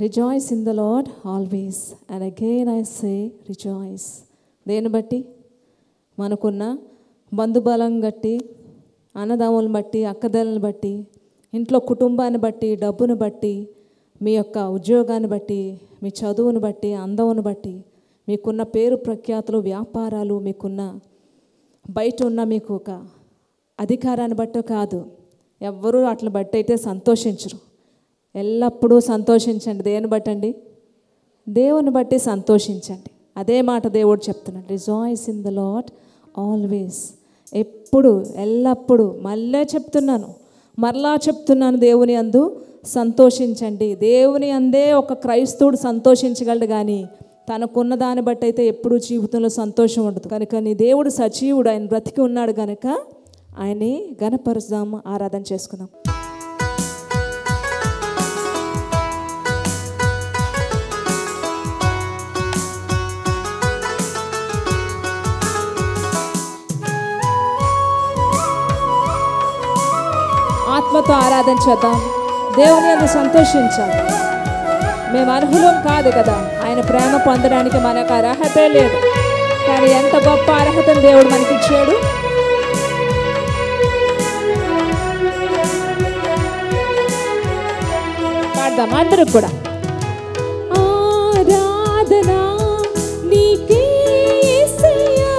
Rejoice in the Lord always and again I say rejoice దేని బట్టి మనకున్న బంధుబలం బట్టి అన్నదమ్ములను బట్టి అక్కదలను బట్టి ఇంట్లో కుటుంబాన్ని బట్టి డబ్బును బట్టి మీ యొక్క ఉద్యోగాన్ని బట్టి మీ చదువును బట్టి అందమును బట్టి మీకున్న పేరు ప్రఖ్యాతులు వ్యాపారాలు మీకున్న బయట ఉన్న మీకు ఒక అధికారాన్ని బట్టో కాదు ఎవ్వరూ అట్లా బట్టి అయితే సంతోషించరు ఎల్లప్పుడూ సంతోషించండి దేని బట్టండి దేవుని బట్టి సంతోషించండి అదే మాట దేవుడు చెప్తున్నాడు rejoice in the Lord always ఎప్పుడు ఎల్లప్పుడు మళ్ళీ చెప్తున్నాను మరలా చెప్తున్నాను దేవుని అందు సంతోషించండి దేవుని అందే ఒక క్రైస్తవుడు సంతోషించగలడు కానీ తనకున్న దాన్ని బట్టి అయితే ఎప్పుడూ జీవితంలో సంతోషం ఉండదు కనుక నీ దేవుడు సజీవుడు ఆయన బ్రతికి ఉన్నాడు కనుక ఆయన్ని గణపరుద్దాం ఆరాధన చేసుకుందాం ఆత్మతో ఆరాధన చేద్దాం దేవుని అందు సంతోషించాలి మేము అర్హులం కాదు కదా ఆయన ప్రేమ పొందడానికి మనకు అర్హతే లేదు కానీ ఎంత గొప్ప అర్హతను దేవుడు మనకి ఇచ్చాడు పాడదాం అందరూ కూడా ఆరాధన నీకే యేసయ్యా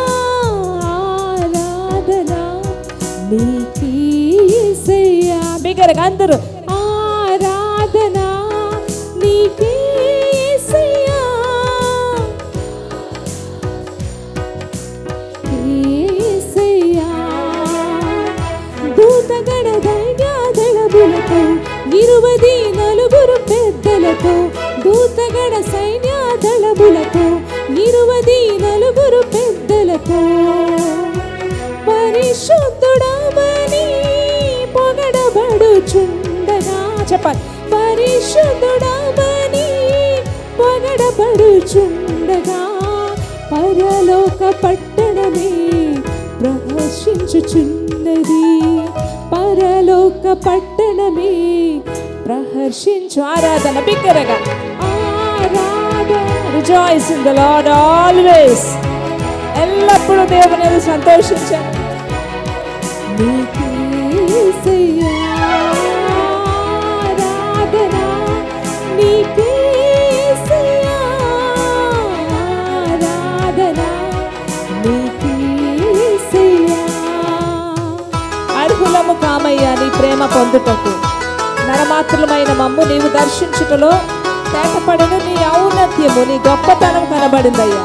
ఆరాధన నీకే యేసయ్యా బిగ్గరగా అందరూ ఆరాధన నీకే యేసయ్యా యేసయ్యా దూతగణ దైన్యాదళములతో ఇరువది నలుగురు పెద్దలతో దూతగణ సైన్యాదళములతో ఇరువది నలుగురు పెద్దలతో పరిశుద్ధుడమని పొగడబడుచుండగా చెప్పాలి పరిశుద్ధుడమని పొగడబడుచుండగా పరలోక పట్టణమే ప్రహర్షించుచున్నది పరలోక పట్టణమే ప్రహర్షించు ఆరాధన బిగ్గరగా ఆరాధన rejoice in the Lord always ఎల్లప్పుడూ దేవుని యందు సంతోషించండి నీకే యేసయ్యా ఆరాధన నీకే యేసయ్యా ఆరాధన నీకే యేసయ్యా అర్హులము కామయ్యా నీ ప్రేమ పొందుటకు నరమాత్రులమైన మమ్ము నీవు దర్శించుటలో తేటపడిన నీ ఔన్నత్యము నీ గొప్పతనం కనబడిందయ్యా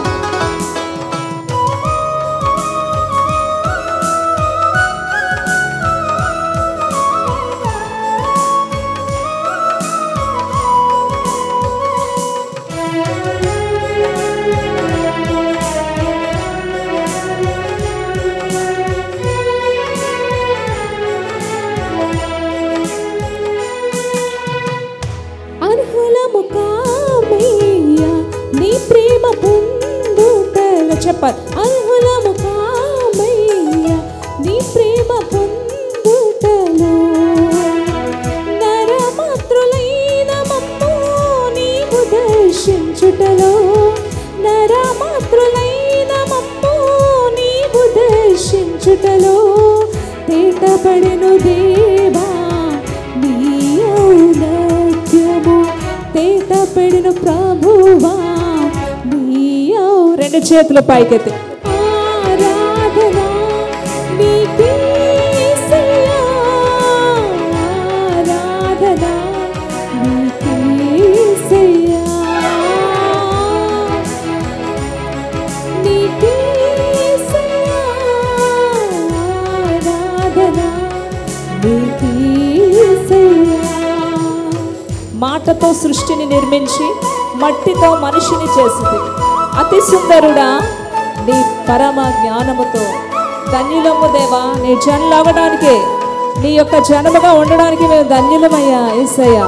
అర్హులము కామయ్యా నీ ప్రేమ పొందుటల చెప్పాలి అర్హులము కామయ్యా నీ ప్రేమ పొందుటలో నరమాత్రులైన మమ్ము నీవు దర్శించుటలో నరమాత్రులైన మమ్ము నీవు దర్శించుటలో తేటపడెను దేవా నీ ఔన్నత్యము తేటపడిన ప్రభువా నీ ఔ- రెండు చేతుల పైకెత్తి ఆరాధన నీకే యేసయ్యా. ఆరాధన నీకే యేసయ్యా. నీకే యేసయ్యా. ఆరాధన నీకే యేసయ్యా. మాటతో సృష్టిని నిర్మించి మట్టితో మనిషిని చేసింది అతి సుందరుడా నీ పరమ జ్ఞానముతో ధన్యులము దేవా నీ జనులు అవ్వడానికే నీ యొక్క జనముగా ఉండడానికి మేము ధన్యులమయ్యా ఏసయ్యా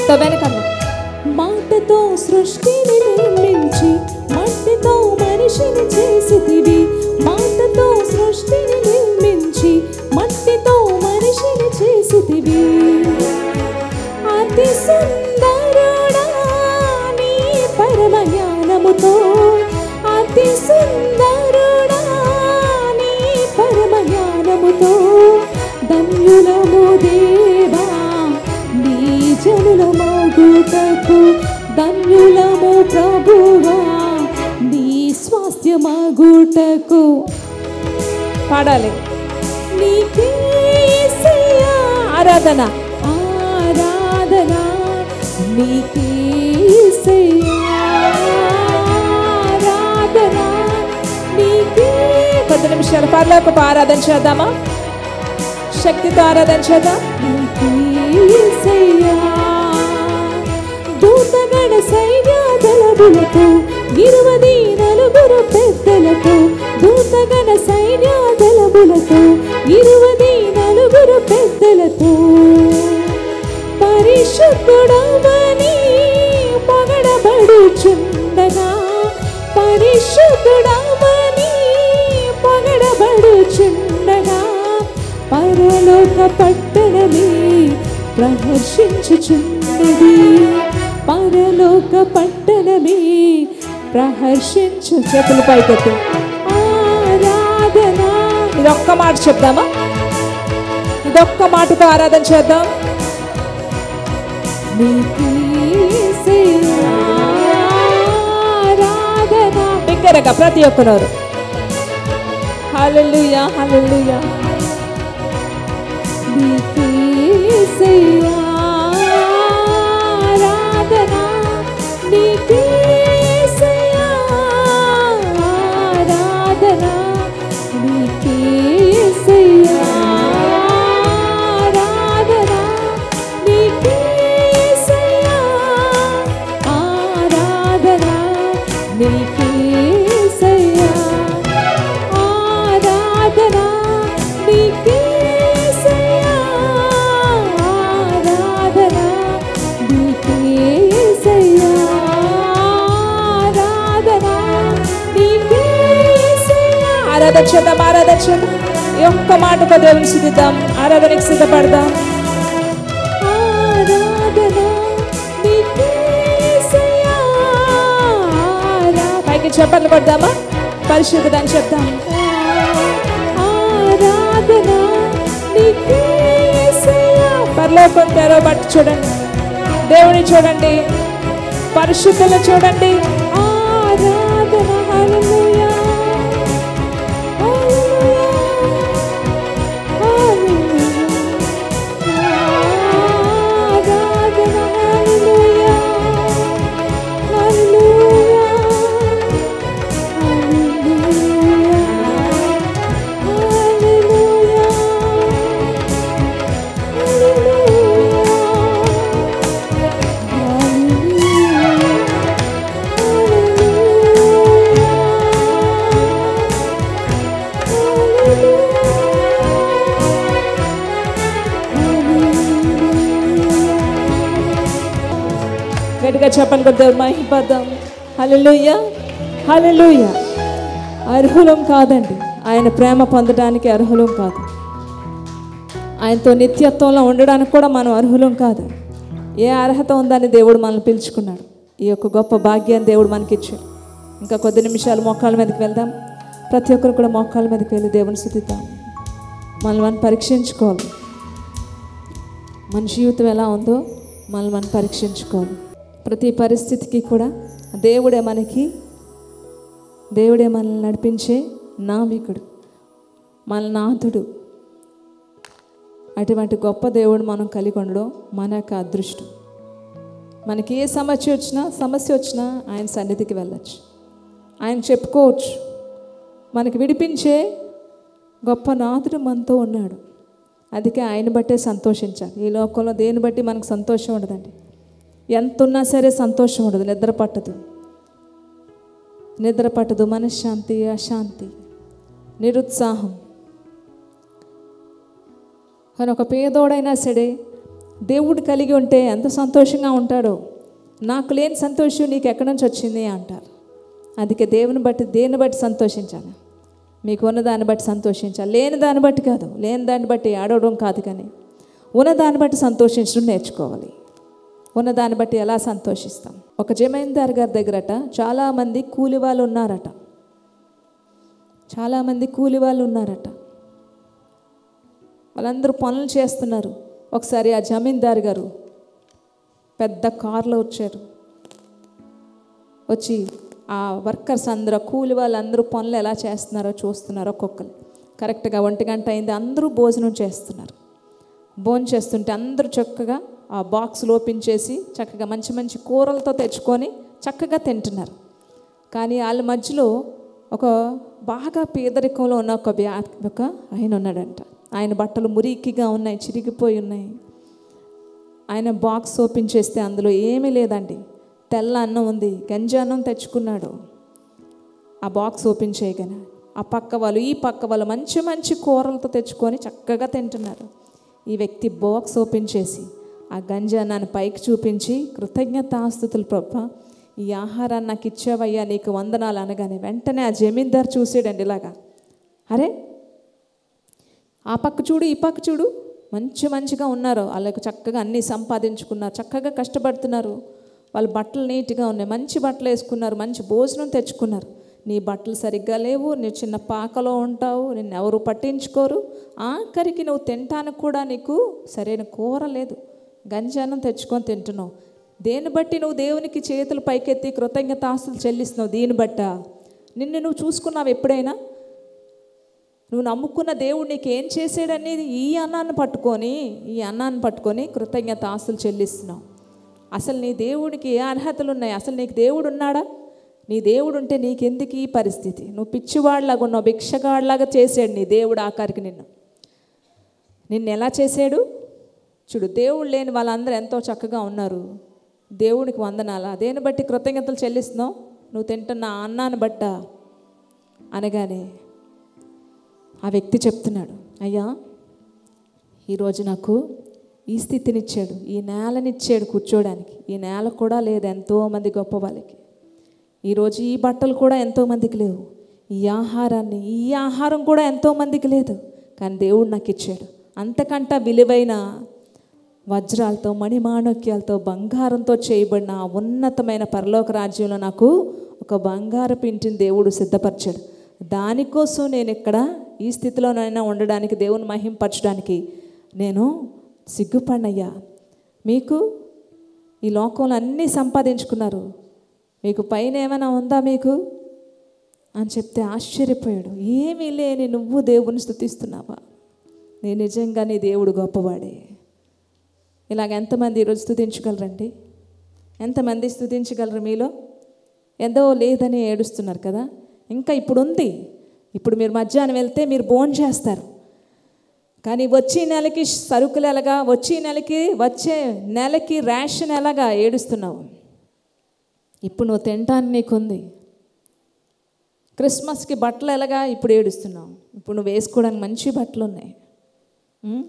మాటతో వెనకమ్మ మాటతో సృష్టిని నిర్మించి మట్టితో మనిషిని చేసితివి మాటతో సృష్టిని నిర్మించి మట్టితో మనిషిని చేసితివి అతి సుందరుడా నీ పరమ జ్ఞానముతో అతి సుందరుడా నీ పరమ జ్ఞానముతో ధన్యులము దేవా నీ జనుల మగుటకు ధన్యులము ప్రభువా నీ స్వాస్థ్యమగుటకు పాడాలి నీకే యేసయ్యా. ఆరాధన ఆరాధన నీకే యేసయ్యా. ఆరాధన నీకే కొద్ది నిమిషాలు పర్లోకి ఆరాధన చేద్దామా శక్తితో ఆరాధన చేద్దాం నీకే యేసయ్యా. దూతగణ సైన్య దళములతో ఇరువది నలుగురు పెద్దలతో దూతగణ సైన్య దళములతో ఇరువది నలుగురు పెద్దలతో పరిశుద్ధుడవని పొగడబడుచుండగా పరిశుద్ధుడవని పొగడబడుచుండగా పరలోక పట్టణమే ప్రహర్షించుచున్నది పరలోక పట్టణమే ప్రహర్షించు చేతులు పైకెత్తి ఆరాధన ఇది ఒక్క మాట చెప్దామా ఇదొక్క మాటతో ఆరాధన చేద్దాం నీకే యేసయ్యా ఆరాధన బిగ్గరగా ప్రతి ఒక్కరు హల్లెలూయా హల్లెలూయా నీకే యేసయ్యా ఆరాధన నీకే యేసయ్యా ఆరాధన నీకే యేసయ్యా ఆరాధన నీకే యేసయ్యా ఆరాధన నీకే యేసయ్యా ఆరాధన నీకే యేసయ్యా ఆరాధన నీకే యేసయ్యా ఆరాధన నీకే యేసయ్యా ఆరాధన చేద్దాం ఆరాధన చేద్దాం ఈ ఒక్క మాటతో దేవుని సిద్ధిద్దాం ఆరాధనకి సిద్ధపడదాం ఆరాధన నీకే యేసయ్యా ఆరా- పైకి చెప్పలు పడదామా పరిశుద్ధని చెప్దాం ఆరాధన నీకే యేసయ్యా. పరలోకం తెరవబట్టి చూడండి దేవుని చూడండి పరిశుద్ధులు చూడండి ఆరాధన హల్లెలూయా గట్టిగా చెప్పండి కొద్ది మహిపదం హల్లెలూయ హల్లెలూయ అర్హులం కాదండి ఆయన ప్రేమ పొందడానికి అర్హులం కాదు ఆయనతో నిత్యత్వంలో ఉండడానికి కూడా మనం అర్హులం కాదు ఏ అర్హత ఉందని దేవుడు మనల్ని పిలుచుకున్నాడు ఈ యొక్క గొప్ప భాగ్యాన్ని దేవుడు మనకి ఇచ్చాడు ఇంకా కొద్ది నిమిషాలు మోకాళ్ళ మీదకి వెళ్దాం ప్రతి ఒక్కరు కూడా మోకాళ్ళ మీదకి వెళ్ళి దేవుని స్థుతిద్దాం మనల్ని మనం పరీక్షించుకోవాలి మన జీవితం ఎలా ఉందో మనల్ని మనం పరీక్షించుకోవాలి ప్రతి పరిస్థితికి కూడా దేవుడే మనకి దేవుడే మనల్ని నడిపించే నావికుడు మన నాథుడు అటువంటి గొప్ప దేవుడు మనం కలిగి ఉండడం మన యొక్క అదృష్టం మనకి ఏ సమస్య వచ్చినా సమస్య వచ్చినా ఆయన సన్నిధికి వెళ్ళచ్చు ఆయన చెప్పుకోవచ్చు మనకి విడిపించే గొప్ప నాథుడు మనతో ఉన్నాడు అందుకే ఆయన బట్టే సంతోషించాలి ఈ లోకంలో దేని బట్టి మనకు సంతోషం ఉండదండి ఎంత ఉన్నా సరే సంతోషం ఉండదు నిద్ర పట్టదు నిద్ర పట్టదు మనశ్శాంతి అశాంతి నిరుత్సాహం కానీ ఒక పేదోడైనా సరే దేవుడు కలిగి ఉంటే ఎంత సంతోషంగా ఉంటాడో నాకు లేని సంతోషం నీకు ఎక్కడి నుంచి వచ్చింది అంటారు అందుకే దేవుని బట్టి దేన్ని బట్టి సంతోషించాలి మీకు ఉన్న దాన్ని బట్టి సంతోషించాలి లేని దాన్ని బట్టి కాదు లేని దాన్ని బట్టి ఆడవడం కాదు కానీ ఉన్న దాన్ని బట్టి సంతోషించడం నేర్చుకోవాలి ఉన్న దాన్ని బట్టి ఎలా సంతోషిస్తాం ఒక జమీందార్ గారి దగ్గరట చాలామంది కూలి వాళ్ళు ఉన్నారట చాలామంది కూలి వాళ్ళు ఉన్నారట వాళ్ళందరూ పనులు చేస్తున్నారు ఒకసారి ఆ జమీందార్ గారు పెద్ద కార్లో వచ్చారు వచ్చి ఆ వర్కర్స్ అందరూ కూలి వాళ్ళందరూ పనులు ఎలా చేస్తున్నారో చూస్తున్నారు ఒక్కొక్కరు కరెక్ట్గా ఒంటి గంట అయింది అందరూ భోజనం చేస్తున్నారు భోజనం చేస్తుంటే అందరూ చక్కగా ఆ బాక్స్లు ఓపెన్ చేసి చక్కగా మంచి మంచి కూరలతో తెచ్చుకొని చక్కగా తింటున్నారు కానీ వాళ్ళ మధ్యలో ఒక బాగా పేదరికంలో ఉన్న ఒక వ్యా ఒక ఆయన ఉన్నాడంట ఆయన బట్టలు మురికిగా ఉన్నాయి చిరిగిపోయి ఉన్నాయి ఆయన బాక్స్ ఓపెన్ చేస్తే అందులో ఏమీ లేదండి తెల్ల అన్నం ఉంది గంజి అన్నం తెచ్చుకున్నాడు ఆ బాక్స్ ఓపెన్ చేయగానే ఆ పక్క వాళ్ళు ఈ పక్క వాళ్ళు మంచి మంచి కూరలతో తెచ్చుకొని చక్కగా తింటున్నారు ఈ వ్యక్తి బాక్స్ ఓపెన్ చేసి ఆ గంజి అన్నాన్ని పైకి చూపించి కృతజ్ఞతాస్తుతులు ప్రభ ఈ ఆహారాన్ని నాకు ఇచ్చావయ్యా నీకు వందనాలు అనగానే వెంటనే ఆ జమీందార్ చూసాడండి ఇలాగా అరే ఆ పక్క చూడు ఈ పక్క చూడు మంచి మంచిగా ఉన్నారు వాళ్ళకు చక్కగా అన్నీ సంపాదించుకున్నారు చక్కగా కష్టపడుతున్నారు వాళ్ళ బట్టలు నీట్గా ఉన్నాయి మంచి బట్టలు వేసుకున్నారు మంచి భోజనం తెచ్చుకున్నారు నీ బట్టలు సరిగ్గా లేవు నువ్వు చిన్న పాకలో ఉంటావు నిన్ను ఎవరు పట్టించుకోరు ఆఖరికి నువ్వు తినటానికి కూడా నీకు సరైన కూర లేదు గంజానం తెచ్చుకొని తింటున్నావు దేన్ని బట్టి నువ్వు దేవునికి చేతులు పైకెత్తి కృతజ్ఞతాస్తులు చెల్లిస్తున్నావు దీన్ని బట్ట నిన్ను నువ్వు చూసుకున్నావు ఎప్పుడైనా నువ్వు నమ్ముకున్న దేవుడు నీకు ఏం చేసాడనేది ఈ అన్నాన్ని పట్టుకొని ఈ అన్నాన్ని పట్టుకొని కృతజ్ఞత ఆస్తులు చెల్లిస్తున్నావు అసలు నీ దేవుడికి ఏ అర్హతలు ఉన్నాయి అసలు నీకు దేవుడు ఉన్నాడా నీ దేవుడు ఉంటే నీకెందుకు ఈ పరిస్థితి నువ్వు పిచ్చివాడిలాగా ఉన్నావు భిక్షగాడిలాగా చేసాడు నీ దేవుడు ఆఖరికి నిన్ను నిన్ను ఎలా చేశాడు చూడు దేవుడు లేని వాళ్ళందరూ ఎంతో చక్కగా ఉన్నారు దేవునికి వందనాలా దేని బట్టి కృతజ్ఞతలు చెల్లిస్తున్నావు నువ్వు తింటున్న ఆ అన్నాన్ని బట్ట అనగానే ఆ వ్యక్తి చెప్తున్నాడు అయ్యా ఈరోజు నాకు ఈ స్థితినిచ్చాడు ఈ నేలనిచ్చాడు కూర్చోడానికి ఈ నేల కూడా లేదు ఎంతోమంది గొప్ప వాళ్ళకి ఈరోజు ఈ బట్టలు కూడా ఎంతోమందికి లేవు ఈ ఆహారాన్ని ఈ ఆహారం కూడా ఎంతోమందికి లేదు కానీ దేవుడు నాకు ఇచ్చాడు అంతకంట విలువైన వజ్రాలతో మణిమాణక్యాలతో బంగారంతో చేయబడిన ఆ ఉన్నతమైన పరలోక రాజ్యంలో నాకు ఒక బంగారపు ఇంటిని దేవుడు సిద్ధపరిచాడు దానికోసం నేను ఇక్కడ ఈ స్థితిలోనైనా ఉండడానికి దేవుని మహింపరచడానికి నేను సిగ్గుపడినయ్యా మీకు ఈ లోకంలో అన్నీ సంపాదించుకున్నారు మీకు పైన ఏమైనా ఉందా మీకు అని చెప్తే ఆశ్చర్యపోయాడు ఏమీ లేని నువ్వు దేవుని స్థుతిస్తున్నావా నేను నిజంగా నీ దేవుడు గొప్పవాడే ఇలాగ ఎంతమంది ఈరోజు స్థుతించగలరండి ఎంతమంది స్థుతించగలరు మీలో ఎంతో లేదని ఏడుస్తున్నారు కదా ఇంకా ఇప్పుడు ఉంది ఇప్పుడు మీరు మధ్యాహ్నం వెళ్తే మీరు బోన్ చేస్తారు కానీ వచ్చే నెలకి సరుకులు ఎలాగా వచ్చే నెలకి వచ్చే నెలకి రేషన్ ఎలాగా ఏడుస్తున్నావు ఇప్పుడు నువ్వు తినటానికి నీకుంది క్రిస్మస్కి బట్టలు ఎలాగా ఇప్పుడు ఏడుస్తున్నావు ఇప్పుడు నువ్వు వేసుకోవడానికి మంచి బట్టలు ఉన్నాయి ఉం?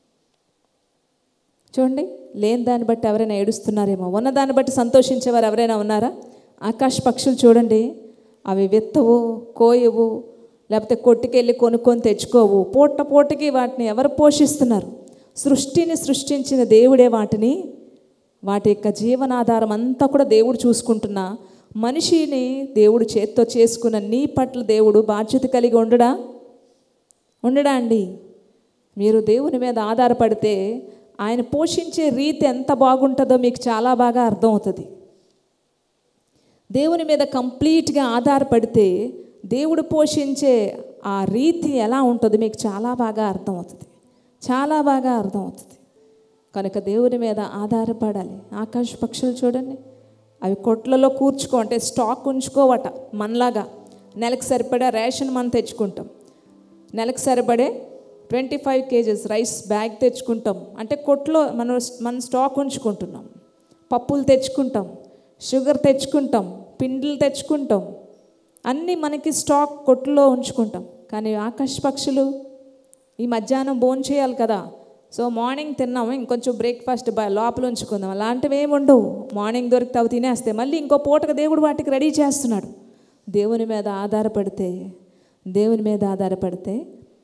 చూడండి లేని దాన్ని బట్టి ఎవరైనా ఏడుస్తున్నారేమో ఉన్న దాన్ని బట్టి సంతోషించేవారు ఎవరైనా ఉన్నారా ఆకాశ పక్షులు చూడండి అవి విత్తవు కోయవు లేకపోతే కొట్టుకెళ్ళి కొనుక్కొని తెచ్చుకోవు పూట పూటకి వాటిని ఎవరు పోషిస్తున్నారు సృష్టిని సృష్టించిన దేవుడే వాటిని వాటి యొక్క జీవనాధారం అంతా కూడా దేవుడు చూసుకుంటున్నా మనిషిని దేవుడు చేత్తో చేసుకున్న నీ పట్ల దేవుడు బాధ్యత కలిగి ఉండడా ఉండడా అండి మీరు దేవుని మీద ఆధారపడితే ఆయన పోషించే రీతి ఎంత బాగుంటుందో మీకు చాలా బాగా అర్థమవుతుంది దేవుని మీద కంప్లీట్గా ఆధారపడితే దేవుడు పోషించే ఆ రీతి ఎలా ఉంటుందో మీకు చాలా బాగా అర్థమవుతుంది చాలా బాగా అర్థమవుతుంది కనుక దేవుని మీద ఆధారపడాలి ఆకాశ పక్షులు చూడండి అవి కొట్లలో కూర్చుకో అంటే స్టాక్ ఉంచుకోవట మనలాగా నెలకు సరిపడా రేషన్ మనం తెచ్చుకుంటాం నెలకు సరిపడే twenty five kgs rice bag తెచ్చుకుంటాం అంటే కొట్లో మనం మన స్టాక్ ఉంచుకుంటున్నాం పప్పులు తెచ్చుకుంటాం షుగర్ తెచ్చుకుంటాం పిండిలు తెచ్చుకుంటాం అన్నీ మనకి స్టాక్ కొట్లో ఉంచుకుంటాం కానీ ఆకాశ పక్షులు ఈ మధ్యాహ్నం భోజనం చేయాలి కదా సో మార్నింగ్ తిన్నాము ఇంకొంచెం బ్రేక్ఫాస్ట్ బ లోపల ఉంచుకుందాం అలాంటివి ఏమి ఉండవు మార్నింగ్ దొరికితే అవి తినేస్తే మళ్ళీ ఇంకో పూటకు దేవుడు వాటికి రెడీ చేస్తున్నాడు దేవుని మీద ఆధారపడితే దేవుని మీద ఆధారపడితే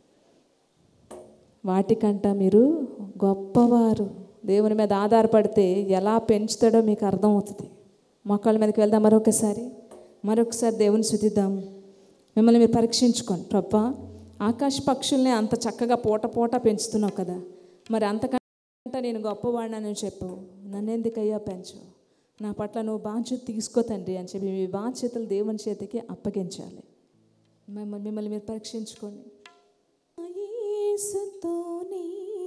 వాటికంట మీరు గొప్పవారు దేవుని మీద ఆధారపడితే ఎలా పెంచుతాడో మీకు అర్థమవుతుంది మొక్కల మీదకి వెళ్దాం మరొకసారి మరొకసారి దేవుని శుద్ధిద్దాం మిమ్మల్ని మీరు పరీక్షించుకోండి ప్రభా ఆకాశ పక్షుల్ని అంత చక్కగా పూట పూట పెంచుతున్నావు కదా మరి అంతకంటే నేను గొప్పవాడినని చెప్పు నన్ను ఎందుకయ్యా పెంచు నా పట్ల నువ్వు బాధ్యత తీసుకో తండ్రి అని చెప్పి మీ బాధ్యతలు దేవుని చేతికి అప్పగించాలి మిమ్మల్ని మిమ్మల్ని మీరు పరీక్షించుకోండి యేసుతోనే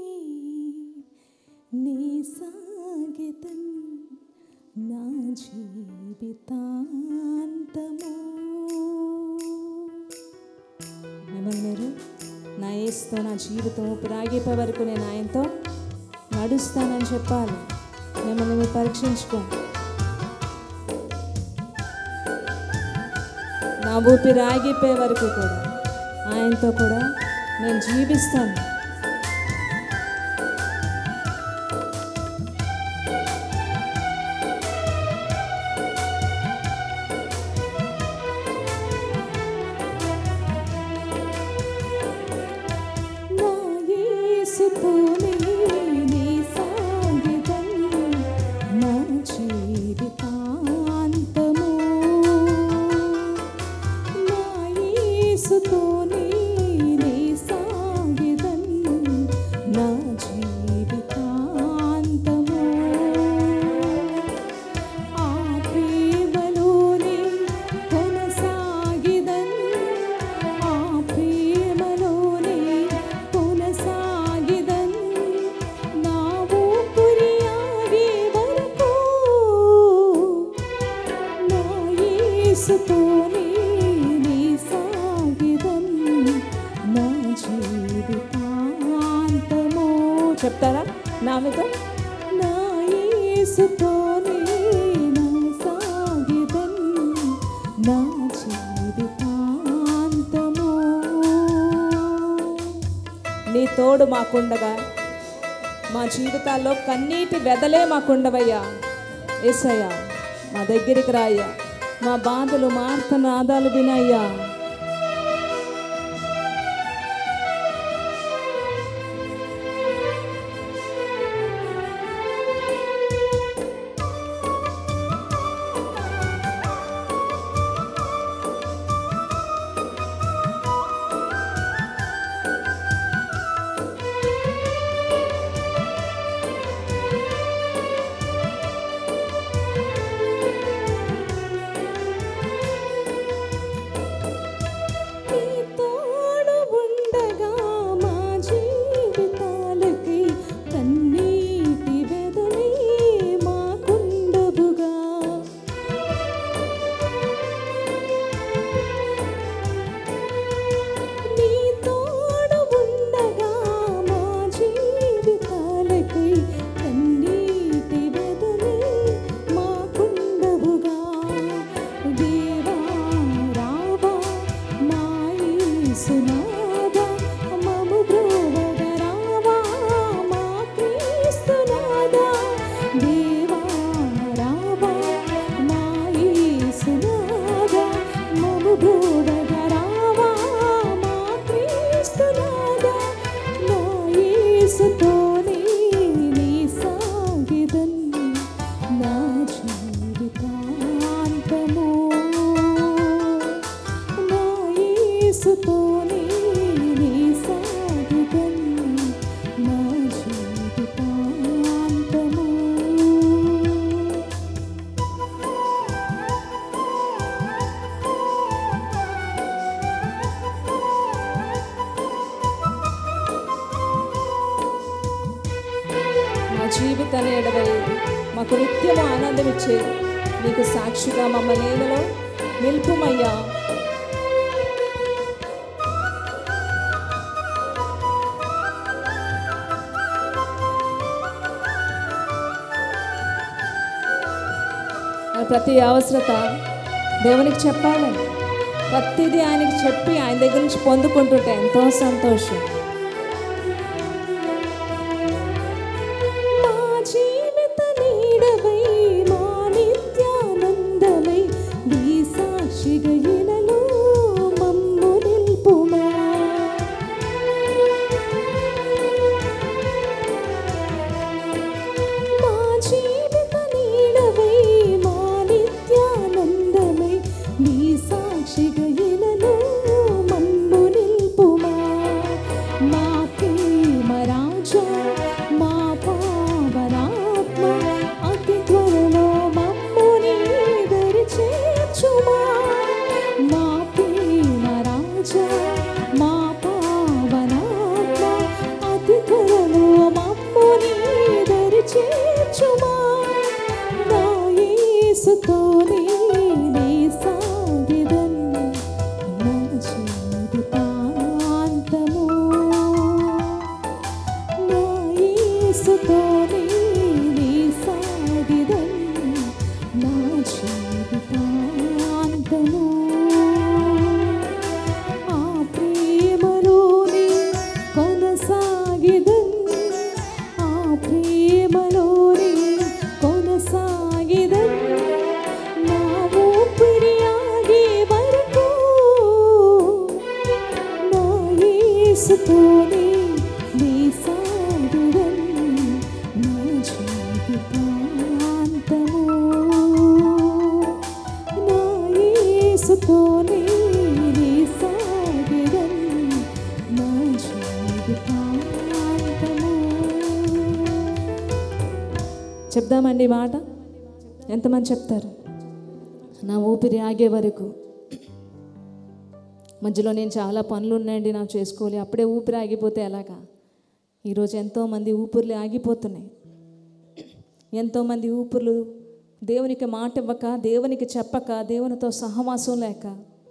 నీ సాగితం నా జీవితాంతము మిమ్మల్ని మీరు నా యేసుతో నా జీవితం ఊపిరాగిపోయే వరకు నేను ఆయనతో నడుస్తానని చెప్పాలి మిమ్మల్ని మీరు పరీక్షించుకోండి నా ఊపిరి ఆగిపోయే వరకు కూడా ఆయనతో కూడా నేను జీవిస్తాను నా యేసుతోనే నీ సాగితం నా జీవితాంతము నా యేసుతోనే నీ సాగితం నా జీవితాంతము ఆ ప్రేమలోనే కొనసాగిదన్ ఆ ప్రేమలోనే కొనసాగిదన్ నా ఊపిరి ఆగే వరకు నా యేసుతోనే నీ సాగిదన్ నా జీవితాంతము చెప్తారా నామితో నా యేసుతోనే నా సాగిదన్ నా జీవితాంతము నీ తోడు మాకుండగా మా జీవితాల్లో కన్నీటి వెదలే మాకుండవయ్యా ఏసయ్యా మా దగ్గరికి రాయ్యా మా బాధలు మా ఆర్తనాదాలు వినయ్యా నీ తోడు ఉండగా మా జీవితాలకి కన్నీటి వెదలే మాకుండవుగా నీ తోడు ఉండగా మా జీవితాలకి కన్నీటి వెదలే మాకుండవుగా దేవా రావా మా యేసునాథా మము బ్రోవగ రావా మా క్రీస్తునాథా దేవా రావా మా యేసునాథా మము బ్రోవగ రావా మా క్రీస్తునాథా నా యేసుతోనే నీ సాగిదన్ నా జీవితాంతము నా యేసుతోనే నీ సాగిదన్ నా జీవితాంతము మా జీవితాన్ని ఎడవై మాకు నిత్యము ఆనందం ఇచ్చే నీకు సాక్షిగా మమ్మల్ని నేలలో నిలుపుమయ్యా మన ప్రతి అవసరత దేవునికి చెప్పాలండి ప్రతిదీ ఆయనకి చెప్పి ఆయన దగ్గర నుంచి పొందుకుంటుంటే ఎంతో సంతోషం చెప్దామండి ఈ మాట ఎంతమంది చెప్తారు నా ఊపిరి ఆగే వరకు మధ్యలో నేను చాలా పనులు ఉన్నాయండి నాకు చేసుకోవాలి అప్పుడే ఊపిరి ఆగిపోతే ఎలాగా ఈరోజు ఎంతోమంది ఊపిర్లు ఆగిపోతున్నాయి ఎంతోమంది ఊపిర్లు దేవునికి మాట ఇవ్వక దేవునికి చెప్పక దేవునితో సహవాసం లేక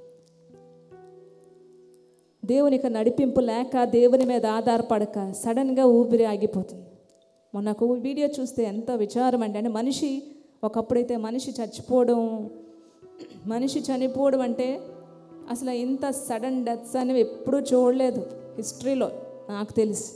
దేవునికి నడిపింపు లేక దేవుని మీద ఆధారపడక సడన్గా ఊపిరి ఆగిపోతుంది మొన్న ఒక వీడియో చూస్తే ఎంత విచారం అండి అంటే మనిషి ఒకప్పుడైతే మనిషి చచ్చిపోవడం మనిషి చనిపోవడం అంటే అసలు ఇంత సడన్ డెత్స్ అనేవి ఎప్పుడూ చూడలేదు హిస్టరీలో నాకు తెలిసి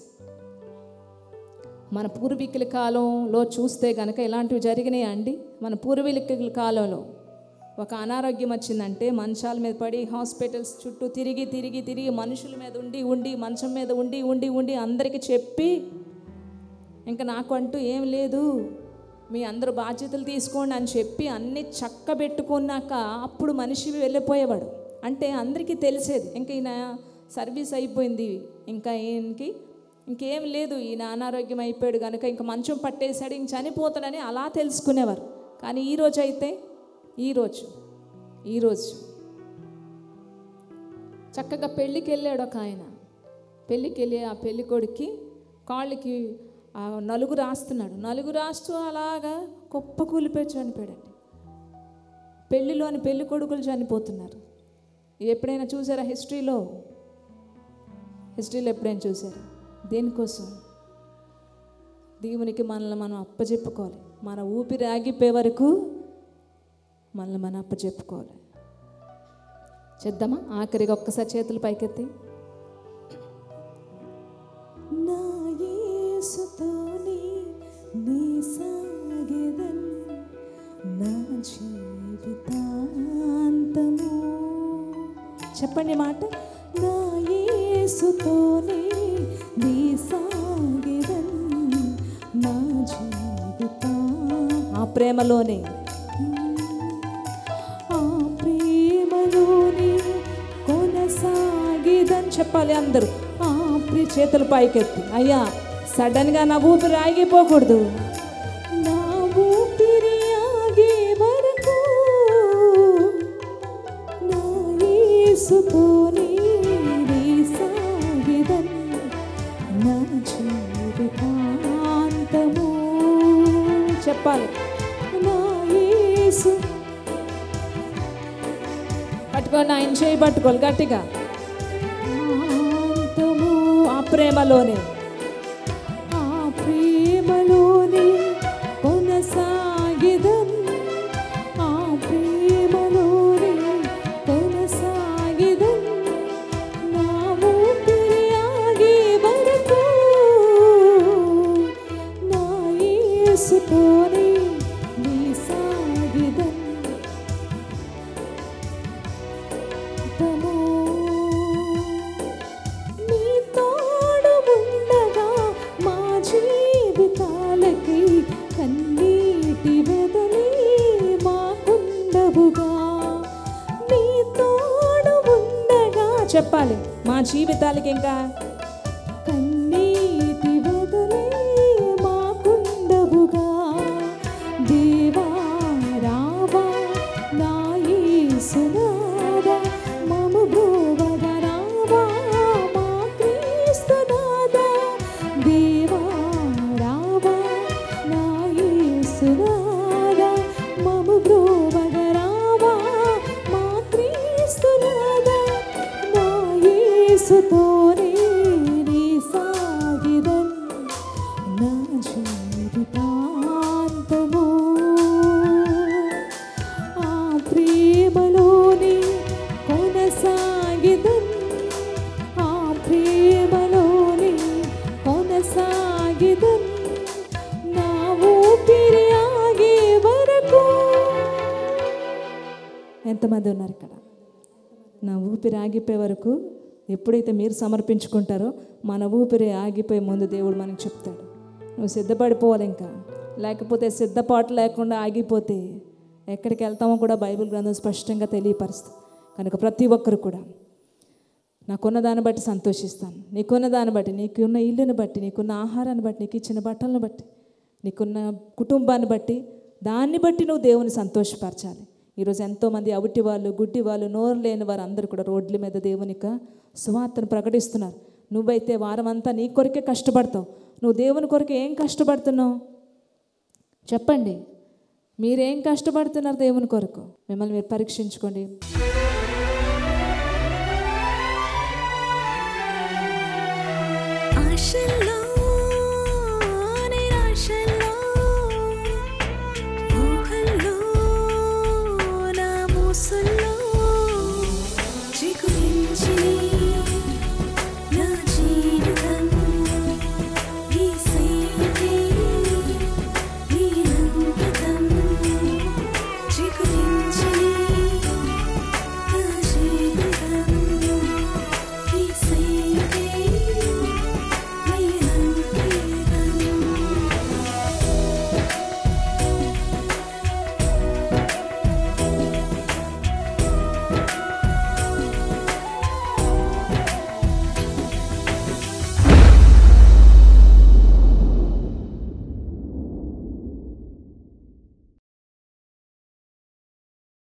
మన పూర్వీకుల కాలంలో చూస్తే కనుక ఇలాంటివి జరిగినాయి అండి మన పూర్వీకుల కాలంలో ఒక అనారోగ్యం వచ్చిందంటే మంచాల మీద పడి హాస్పిటల్స్ చుట్టూ తిరిగి తిరిగి తిరిగి మనుషుల మీద ఉండి ఉండి మంచం మీద ఉండి ఉండి ఉండి అందరికీ చెప్పి ఇంకా నాకు అంటూ ఏం లేదు మీ అందరూ బాధ్యతలు తీసుకోండి అని చెప్పి అన్నీ చక్కబెట్టుకున్నాక అప్పుడు మనిషి వెళ్ళిపోయేవాడు అంటే అందరికీ తెలిసేది ఇంకా ఈయన సర్వీస్ అయిపోయింది ఇంకా ఈయనకి ఇంకేం లేదు ఈయన అనారోగ్యం అయిపోయాడు కనుక ఇంకా మంచం పట్టేశాడు ఇంక చనిపోతాడని అలా తెలుసుకునేవారు కానీ ఈరోజు అయితే ఈరోజు ఈరోజు చక్కగా పెళ్ళికి వెళ్ళాడు ఒక ఆయన పెళ్ళికి వెళ్ళి ఆ పెళ్లి కొడుక్కి కాళ్ళకి ఆ నలుగు రాస్తున్నాడు నలుగు రాస్తూ అలాగా కుప్ప కూలిపోయి చనిపోయాడండి పెళ్లిలోని పెళ్లి కొడుకులు చనిపోతున్నారు ఎప్పుడైనా చూసారా హిస్టరీలో హిస్టరీలో ఎప్పుడైనా చూసారా దేనికోసం దేవునికి మనల్ని మనం అప్పచెప్పుకోవాలి మన ఊపిరి ఆగిపోయే వరకు మనల్ని మనం అప్పచెప్పుకోవాలి చేద్దామా ఆఖరిగా ఒక్కసారి చేతులు పైకెత్తి నా యేసుతోనే నీ సాగెదన్ నా జీవితాంతము చెప్పండి మాట నా యేసుతోనే నీ సాగెదన్ నా జీవితా ఆ ప్రేమలోనే ఆ ప్రేమలోనే కొనసాగెదన్ చెప్పాలి అందరూ ఆ ప్రి చేతులు పైకెత్తి అయ్యా సడన్గా నా ఊపిరి ఆగిపోకూడదు నా ఊపిరి ఆగే వరకు నా యేసుతోనే నీ సాగెదన్ నా జీవితాంతము చెప్పాలి నా యేసు పట్టుకోండి ఆయన చేయి పట్టుకోవాలి గట్టిగా అంతము ఆ ప్రేమలోనే ఆ ప్రేమలోనే కొనసాగిదన్ ఆ ప్రేమలోనే కొనసాగిదన్ నా ఊపిరి ఆగే వరకు నా యేసుతోనే నీ సాగిదన్ తమో నీ తోడు ఉండగా మా జీవితాలకి కన్నీటి వెదలే మాకుండవుగా నీ తోడు ఉండగా చెప్పాలి మా జీవితాలకి ఇంకా కన్నీటి వెదలే మాకుండవుగా దేవా రావా నా యేసునాదా మము బ్రోవగ రావా మా క్రీస్తునాదా దేవా రావా నా యేసునాదా మము బ్రోవగ రావా మా క్రీస్తునాదా నా యేసుతోనే నీ సాగిదన్ నా జీవితాంతము ఆ ప్రేమలోనే కొనసాగిదన్ ఆ ప్రేమలోనే కొనసాగిదన్ నా ఊపిరి ఆగే వరకు ఎంతమంది ఉన్నారు ఇక్కడ నా ఊపిరి ఆగిపోయే వరకు ఎప్పుడైతే మీరు సమర్పించుకుంటారో మన ఊపిరి ఆగిపోయే ముందు దేవుడు మనకు చెప్తాడు నువ్వు సిద్ధపడిపోవాలి ఇంకా లేకపోతే సిద్ధపాటు లేకుండా ఆగిపోతే ఎక్కడికి వెళ్తామో కూడా బైబిల్ గ్రంథం స్పష్టంగా తెలియపరుస్తుంది కనుక ప్రతి ఒక్కరు కూడా నాకున్న దాన్ని బట్టి సంతోషిస్తాను నీకున్న దాన్ని బట్టి నీకున్న ఇల్లుని బట్టి నీకున్న ఆహారాన్ని బట్టి నీకు ఇచ్చిన బట్టలను బట్టి నీకున్న కుటుంబాన్ని బట్టి దాన్ని బట్టి నువ్వు దేవుని సంతోషపరచాలి ఈరోజు ఎంతోమంది అవిటి వాళ్ళు గుడ్డి వాళ్ళు నోరు లేని వారు అందరూ కూడా రోడ్ల మీద దేవునిక సువార్తను ప్రకటిస్తున్నారు నువ్వైతే వారం అంతా నీ కొరకే కష్టపడతావు నువ్వు దేవుని కొరకు ఏం కష్టపడుతున్నావు చెప్పండి మీరేం కష్టపడుతున్నారు దేవుని కొరకు మిమ్మల్ని మీరు పరీక్షించుకోండి ఆశల్లో